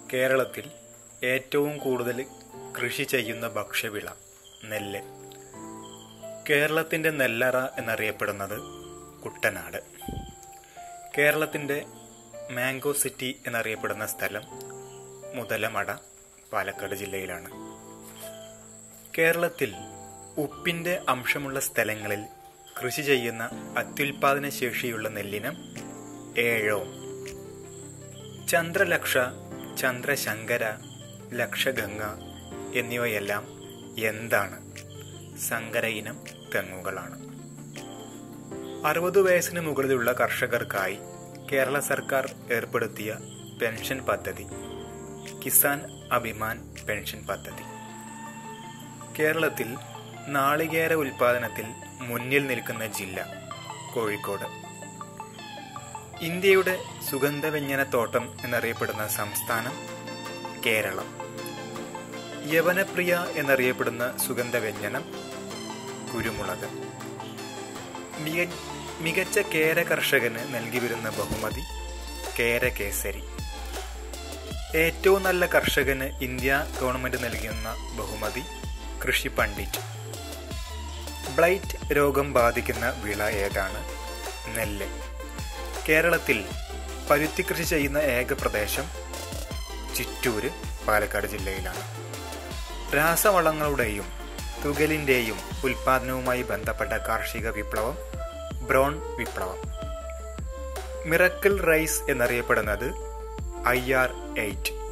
കേരളത്തിൽ ഏറ്റവും കൂടുതൽ കൃഷി ചെയ്യുന്ന ഭക്ഷ്യവിള നെല്ല് കേരളത്തിൻ്റെ നെല്ലറ എന്നറിയപ്പെടുന്നത് കുട്ടനാട് കേരളത്തിൻ്റെ മാംഗോ സിറ്റി എന്നറിയപ്പെടുന്ന സ്ഥലം മുതലമട പാലക്കാട് ജില്ലയിലാണ് കേരളത്തിൽ ഉപ്പിൻ്റെ അംശമുള്ള സ്ഥലങ്ങളിൽ കൃഷി ചെയ്യുന്ന അത്യുൽപാദന ശേഷിയുള്ള നെല്ലിനം ഏഴോ ചന്ദ്രലക്ഷ ചന്ദ്രശങ്കര ലക്ഷഗംഗ എന്നിവയെല്ലാം എന്താണ് സങ്കര ഇനം തെങ്ങുകളാണ് അറുപത് വയസ്സിന് മുകളിലുള്ള കർഷകർക്കായി കേരള സർക്കാർ ഏർപ്പെടുത്തിയ പെൻഷൻ പദ്ധതി കിസാൻ അഭിമാൻ പെൻഷൻ പദ്ധതി കേരളത്തിൽ നാളികേര ഉൽപാദനത്തിൽ മുന്നിൽ നിൽക്കുന്ന ജില്ല കോഴിക്കോട് ഇന്ത്യയുടെ സുഗന്ധവ്യഞ്ജനത്തോട്ടം എന്നറിയപ്പെടുന്ന സംസ്ഥാനം കേരളം യവനപ്രിയ എന്നറിയപ്പെടുന്ന സുഗന്ധവ്യഞ്ജനം കുരുമുളക് മിക മികച്ച കേര കർഷകന് നൽകി വരുന്ന ബഹുമതി കേരകേസരി ഏറ്റവും നല്ല കർഷകന് ഇന്ത്യ ഗവൺമെന്റ് നൽകുന്ന ബഹുമതി കൃഷി പണ്ഡിറ്റ് ബ്ലൈറ്റ് രോഗം ബാധിക്കുന്ന വിള ഏതാണ് നെല്ല് കേരളത്തിൽ പരുത്തി കൃഷി ചെയ്യുന്ന ഏക പ്രദേശം ചിറ്റൂര് പാലക്കാട് ജില്ലയിലാണ് രാസവളങ്ങളുടെയും തുകലിൻ്റെയും ഉൽപാദനവുമായി ബന്ധപ്പെട്ട കാർഷിക വിപ്ലവം ബ്രോൺ വിപ്ലവം മിറക്കിൾ റൈസ് എന്നറിയപ്പെടുന്നത് ഐ ആർ എയ്റ്റ്